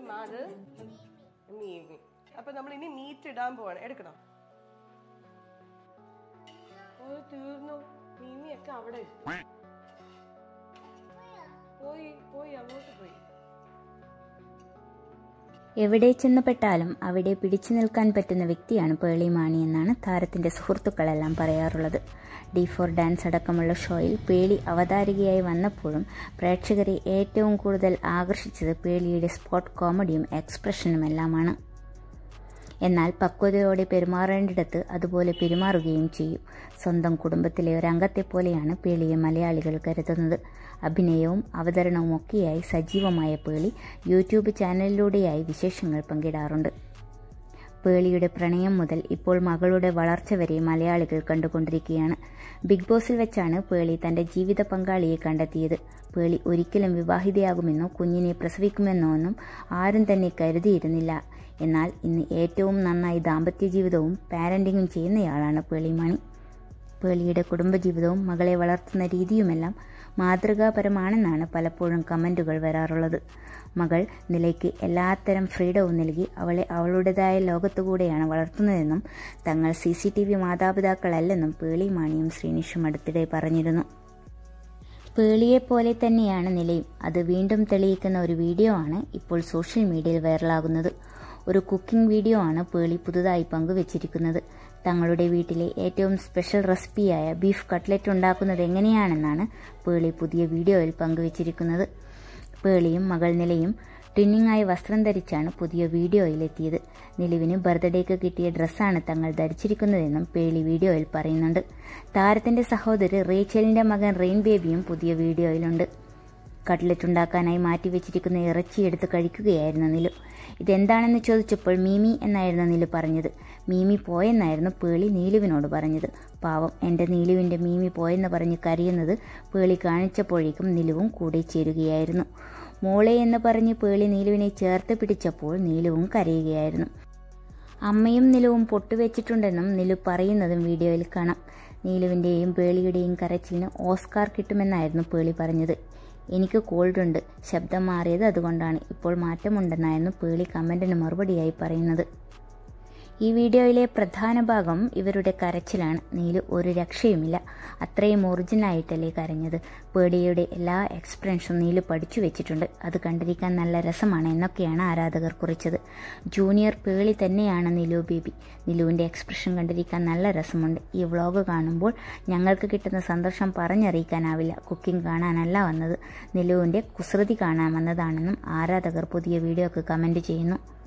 ഇത് മാ അത് മീമി അപ്പൊ നമ്മൾ ഇനി മീറ്റ് ഇടാൻ പോവാണ് എടുക്കണം ഓ തീർന്നു മീമിയൊക്കെ അവിടെ ഇട്ടു. പോയി പോയി അങ്ങോട്ട് പോയി എവിടെ ചെന്നപ്പെട്ടാലും അവിടെ പിടിച്ചു നിൽക്കാൻ പറ്റുന്ന വ്യക്തിയാണ് പേളി മാണി എന്നാണ് താരത്തിന്റെ സുഹൃത്തുക്കളെല്ലാം പറയാറുള്ളത് ഡി ഫോർ ഡാൻസ് അടക്കമുള്ള ഷോയിൽ പേളി അവതാരികയായി വന്നപ്പോഴും പ്രേക്ഷകരെ ഏറ്റവും കൂടുതൽ ആകർഷിച്ചത് പേളിയുടെ സ്പോട്ട് കോമഡിയും എക്സ്പ്രഷനുമെല്ലാമാണ് എന്നാൽ പക്വതയോടെ പെരുമാറേണ്ടിടത്ത് അതുപോലെ പെരുമാറുകയും ചെയ്യും സ്വന്തം കുടുംബത്തിലെ ഒരംഗത്തെ പോലെയാണ് പേളിയെ മലയാളികൾ കരുതുന്നത് അഭിനയവും അവതരണവും ഒക്കെയായി സജീവമായ പേളി യൂട്യൂബ് ചാനലിലൂടെയായി വിശേഷങ്ങൾ പങ്കിടാറുണ്ട് പേളിയുടെ പ്രണയം മുതൽ ഇപ്പോൾ മകളുടെ വളർച്ച വരെ മലയാളികൾ കണ്ടുകൊണ്ടിരിക്കുകയാണ് ബിഗ് ബോസിൽ വെച്ചാണ് പേളി തന്റെ ജീവിത പങ്കാളിയെ കണ്ടെത്തിയത് പേളി ഒരിക്കലും വിവാഹിതയാകുമെന്നോ കുഞ്ഞിനെ പ്രസവിക്കുമെന്നോ ഒന്നും ആരും തന്നെ കരുതിയിരുന്നില്ല എന്നാൽ ഇന്ന് ഏറ്റവും നന്നായി ദാമ്പത്യ ജീവിതവും പാരന്റിങ്ങും ചെയ്യുന്നയാളാണ് പേളിമാണി പേളിയുടെ കുടുംബജീവിതവും മകളെ വളർത്തുന്ന രീതിയുമെല്ലാം മാതൃകാപരമാണെന്നാണ് പലപ്പോഴും കമന്റുകൾ വരാറുള്ളത് മകൾ നിലയ്ക്ക് എല്ലാത്തരം ഫ്രീഡവും നൽകി അവളെ അവളുടേതായ ലോകത്തുകൂടെയാണ് വളർത്തുന്നതെന്നും തങ്ങൾ സി സി ടി വി മാതാപിതാക്കളല്ലെന്നും പേളി മാണിയും ശ്രീനിഷും അടുത്തിടെ പറഞ്ഞിരുന്നു പേളിയെപ്പോലെ തന്നെയാണ് നിലയും അത് വീണ്ടും തെളിയിക്കുന്ന ഒരു വീഡിയോ ആണ് ഇപ്പോൾ സോഷ്യൽ മീഡിയയിൽ വൈറലാകുന്നത് ഒരു കുക്കിംഗ് വീഡിയോ ആണ് പേളി പുതുതായി പങ്കുവച്ചിരിക്കുന്നത് തങ്ങളുടെ വീട്ടിലെ ഏറ്റവും സ്പെഷ്യൽ റെസിപ്പിയായ ബീഫ് കട്ട്ലറ്റ് ഉണ്ടാക്കുന്നത് എങ്ങനെയാണെന്നാണ് പേളി പുതിയ വീഡിയോയിൽ പങ്കുവച്ചിരിക്കുന്നത് പേളിയും മകൾ നിലയും ട്വിന്നിങ്ങായി വസ്ത്രം ധരിച്ചാണ് പുതിയ വീഡിയോയിലെത്തിയത് നിലവിന് ബർത്ത്ഡേക്ക് കിട്ടിയ ഡ്രസ്സാണ് തങ്ങൾ ധരിച്ചിരിക്കുന്നതെന്നും പേളി വീഡിയോയിൽ പറയുന്നുണ്ട് താരത്തിന്റെ സഹോദരി റേച്ചലിന്റെ മകൻ റെയിൻ ബേബിയും പുതിയ വീഡിയോയിലുണ്ട് കട്ട്ലറ്റ് ഉണ്ടാക്കാനായി മാറ്റിവെച്ചിരിക്കുന്ന ഇറച്ചി എടുത്ത് കഴിക്കുകയായിരുന്നു നിലു ഇതെന്താണെന്ന് ചോദിച്ചപ്പോൾ മീമി എന്നായിരുന്നു നിലു പറഞ്ഞത് മീമി പോയെന്നായിരുന്നു പേളി നീലുവിനോട് പറഞ്ഞത് പാവം എൻ്റെ നീലുവിൻ്റെ മീമി പോയെന്ന് പറഞ്ഞ് കരയുന്നത് പേളി കാണിച്ചപ്പോഴേക്കും നിലുവും കൂടെ ചേരുകയായിരുന്നു മോളെ എന്ന് പറഞ്ഞ് പേളി നീലുവിനെ ചേർത്ത് പിടിച്ചപ്പോൾ നീലുവും കരയുകയായിരുന്നു അമ്മയും നിലുവും പൊട്ടുവെച്ചിട്ടുണ്ടെന്നും നിലു പറയുന്നതും വീഡിയോയിൽ കാണാം നീലുവിൻ്റെയും പേളിയുടെയും കരച്ചിലിന് ഓസ്കാർ കിട്ടുമെന്നായിരുന്നു പേളി പറഞ്ഞത് എനിക്ക് കോൾഡ് ഉണ്ട് ശബ്ദം മാറിയത് അതുകൊണ്ടാണ് ഇപ്പോൾ മാറ്റമുണ്ടെന്നായിരുന്നു പേളി കമന്റിന് മറുപടിയായി പറയുന്നത് ഈ വീഡിയോയിലെ പ്രധാന ഭാഗം ഇവരുടെ കരച്ചിലാണ് നീലു ഒരു രക്ഷയുമില്ല അത്രയും ഒറിജിനലായിട്ടല്ലേ കരഞ്ഞത് പേടിയുടെ എല്ലാ എക്സ്പ്രഷനും നീലു പഠിച്ചു വെച്ചിട്ടുണ്ട് അത് കണ്ടിരിക്കാൻ നല്ല രസമാണ് എന്നൊക്കെയാണ് ആരാധകർ കുറിച്ചത് ജൂനിയർ പേളി തന്നെയാണ് നിലു ബേബി നിലുവിൻ്റെ എക്സ്പ്രഷൻ കണ്ടിരിക്കാൻ നല്ല രസമുണ്ട് ഈ വ്ളോഗ് കാണുമ്പോൾ ഞങ്ങൾക്ക് കിട്ടുന്ന സന്തോഷം പറഞ്ഞറിയിക്കാനാവില്ല കുക്കിംഗ് കാണാനല്ല വന്നത് നിലുവിൻ്റെ കുസൃതി കാണാൻ വന്നതാണെന്നും ആരാധകർ പുതിയ വീഡിയോക്ക് കമൻറ്റ് ചെയ്യുന്നു